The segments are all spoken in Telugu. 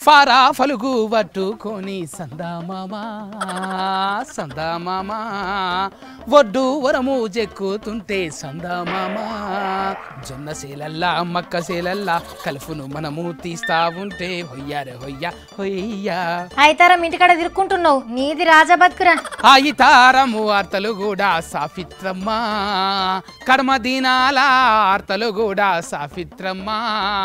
ఫారా ఫలుగు పట్టుకొని సందామామా సందామామా ఒడ్డు వరము జెక్కుతుంటే సందామామా జొన్న శీలల్లా మక్క శీలల్లా కలుపును మనము తీస్తా ఉంటే హొయ్యారే హొయ్యా హొయ్యా అయితారం ఇంటికాడ తిరుక్కుంటున్నావు నీది రాజా బతుకురా ఆయితారము వార్తలు కూడా సాఫిత్రమ్మా కర్మ దినాల వార్తలు కూడా సాఫిత్రమ్మా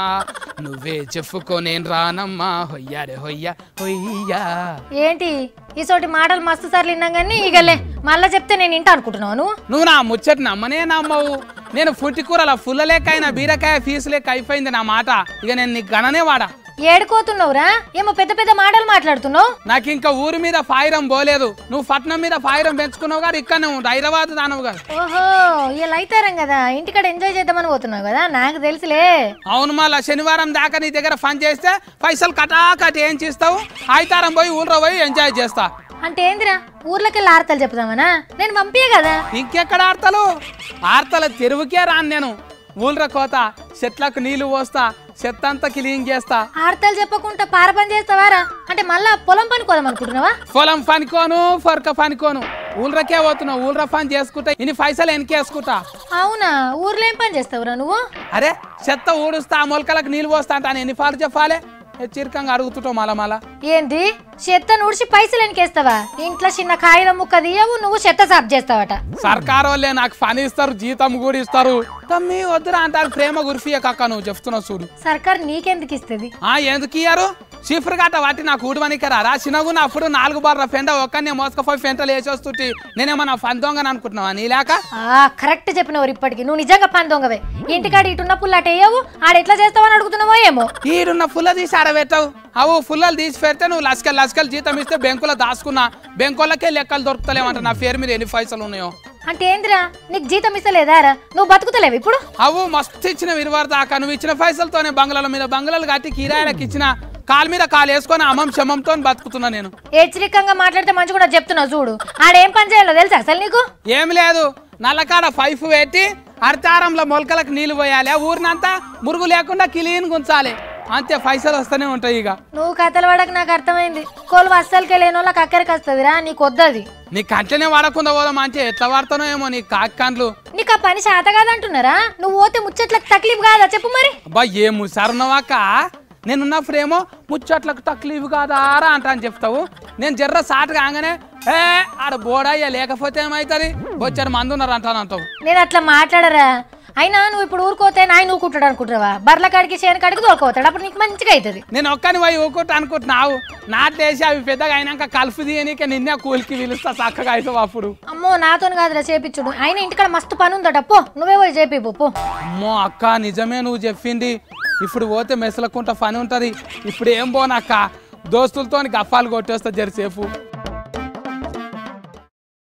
నువ్వే చెప్పుకోనేం రానమ్మా హొయ్యారే హొయ్యా హొయ్యా ఏంటి ఈసోటి మాటలు మస్తు సార్లు విన్నాం కానీ ఇగలే మళ్ళా చెప్తే నేను ఇంట అనుకుంటున్నావు నువ్వు నువ్వు నా ముచ్చట నమ్మనే నమ్మవు నేను ఫుట్టి కూరల ఫుల్ల లెక్క అయినా బీరకాయ ఫీజు లెక్క అయిపోయింది నా మాట ఇక నేను నీకు గణనే వాడా ఏడుకోతున్నావురా ఏమో పెద్ద పెద్ద మాటలు మాట్లాడుతున్నావు నాకు ఇంకా ఊరి మీద ఫాయిరం పోలేదు నువ్వు పట్నం మీద ఫాయిరం పెంచుకున్నావు గారు ఇక్కడనే ఉండు హైదరాబాద్ దానవు గారు ఓహో ఇలా అయితారం కదా ఇంటికాడ ఎంజాయ్ చేద్దామని పోతున్నావు కదా నాకు తెలుసులే అవును మళ్ళా శనివారం దాకా నీ దగ్గర ఫన్ చేస్తే పైసలు కటాకటి ఏం చేస్తావు ఆయితారం పోయి ఊళ్ళో పోయి ఎంజాయ్ చేస్తా అంటే ఏందిరా ఊర్లోకి వెళ్ళి ఆడతలు చెప్దామనా నేను పంపియే కదా ఇంకెక్కడ ఆడతలు ఆడతల తెరువుకే రాను నేను ఊళ్ళో కోత చెట్లకు నీళ్లు పోస్తా చెత్త అంతా క్లీన్ చేస్తా ఆడతలు చెప్పకుండా పార పని చేస్తావారా అంటే మళ్ళా పొలం పని కోదాం అనుకుంటున్నావా పొలం పనికోను ఫొరక పనికోను ఊళ్ళకే పోతున్నావు ఊళ్ళో పని చేసుకుంటా ఇన్ని పైసలు వెనకేసుకుంటా అవునా ఊర్లో ఏం పని చేస్తావురా నువ్వు అరే చెత్త ఊడుస్తా మొలకలకు నీళ్ళు పోస్తా అంటాను ఎన్ని పాలు చెప్పాలి హెచ్చరికంగా అడుగుతుంటావు మళ్ళా మళ్ళా ఏంది చెత్త నుడిచి పైసలు వెనకేస్తావా ఇంట్లో చిన్న కాగితం ముక్క తీయవు నువ్వు చెత్త సాఫ్ చేస్తావట సర్కారు వాళ్ళే నాకు పని ఇస్తారు జీతం కూడా ఇస్తారు తమ్మి వద్దురా అంటారు ప్రేమ గురిఫియ కక్క నువ్వు చెప్తున్నావు చూడు సర్కార్ నీకెందుకు ఇస్తుంది ఆ ఎందుకు ఇయ్యారు చీఫర్ గట్ట వాటి నాకు ఊడవనికరా రా చిన్నగున్న అప్పుడు నాలుగు బార్ల ఫెండ ఒక్కనే మోసుకపోయి ఫెంటలు వేసేస్తుంటే నేనేమన్నా ఫన్ దొంగని అనుకుంటున్నావా నీలాక ఆ కరెక్ట్ చెప్పినవారు ఇప్పటికి నువ్వు నిజంగా పని దొంగవే ఇంటికాడ ఇటున్న పుల్ల అటు వేయవు ఆడ ఎట్లా చేస్తావని అడుగుతున్నావో ఏమో ఈడున్న ఫుల్ల తీసి ఆడబెట్టావు అవు ఫుల్లలు తీసి పెడితే నువ్వు లస్కల్ లస్కల్ జీతం ఇస్తే బెంకులో దాచుకున్నా బెంకులకే లెక్కలు దొరుకుతలేమంట నా పేరు మీద ఎన్ని పైసలు ఉన్నాయో అంటే ఏందిరా నీకు జీతం ఇస్తలేదారా నువ్వు బతుకుతలేవు ఇప్పుడు అవు మస్తు ఇచ్చిన ఇరువారు దాకా నువ్వు ఇచ్చిన పైసలతోనే బంగ్లాల మీద బంగ్లాలు కట్టి కిరాయిలకు ఇచ్చిన కాలు మీద కాలు వేసుకొని అమ్మం శమంతో బతుకుతున్నా నేను హెచ్చరికంగా మాట్లాడితే మంచి కూడా చెప్తున్నావు చూడు ఆడేం పని చేయాలో తెలుసా అసలు నీకు ఏం లేదు నల్లకాడ పైపు పెట్టి అర్తారంలో మొలకలకు నీళ్లు పోయాలి ఆ ఊరినంతా మురుగు లేకుండా క్లీన్ గుంచాలి అంతే పైసలు వస్తూనే ఉంటాయి ఇక నువ్వు కథలు పడక నాకు అర్థమైంది కోలు అస్సలకే లేని వాళ్ళకి అక్కడికి వస్తుందిరా నీకు వద్దది నీ కంటనే వాడకుండా పోదాం అంటే ఎట్లా వాడతానో ఏమో నీ కాకండ్లు నీకు ఆ పని చేత కాదంటున్నారా నువ్వు పోతే ముచ్చట్లకు తక్లీఫ్ కాదా చెప్పు మరి అబ్బా ఏ ముసారున్నావాక నేనున్నప్పుడు ఏమో ముచ్చట్లకు తక్లీఫ్ కాదారా అంట అని చెప్తావు నేను జర్ర సాట్ కాగానే ఏ ఆడ బోడయ్యా లేకపోతే ఏమవుతుంది వచ్చారు మంది ఉన్నారు అంటాను అంటావు నేను అట్లా మాట్లాడరా అయినా నువ్వు ఇప్పుడు ఊరుకోతే నాయన ఊరుకుంటాడు అనుకుంటావా బర్ల కాడికి చేను కాడికి దొరకపోతాడు అప్పుడు నీకు మంచిగా అవుతుంది నేను ఒక్కని పోయి ఊకుంటా అనుకుంటున్నావు నాటేసి అవి పెద్దగా అయినాక కలుపు తీయనీకే నిన్నే కూలికి పిలుస్తా చక్కగా అవుతావు అప్పుడు అమ్మో నాతోని కాదురా చేపించుడు అయినా ఇంటికాడ మస్తు పని ఉందట పో నువ్వే పోయి చేపి పో అమ్మో అక్క నిజమే నువ్వు చెప్పింది ఇప్పుడు పోతే మెసలకుంట పని ఉంటది ఇప్పుడు ఏం పోనక్క దోస్తులతో గఫాలు కొట్టేస్తా జరసేపు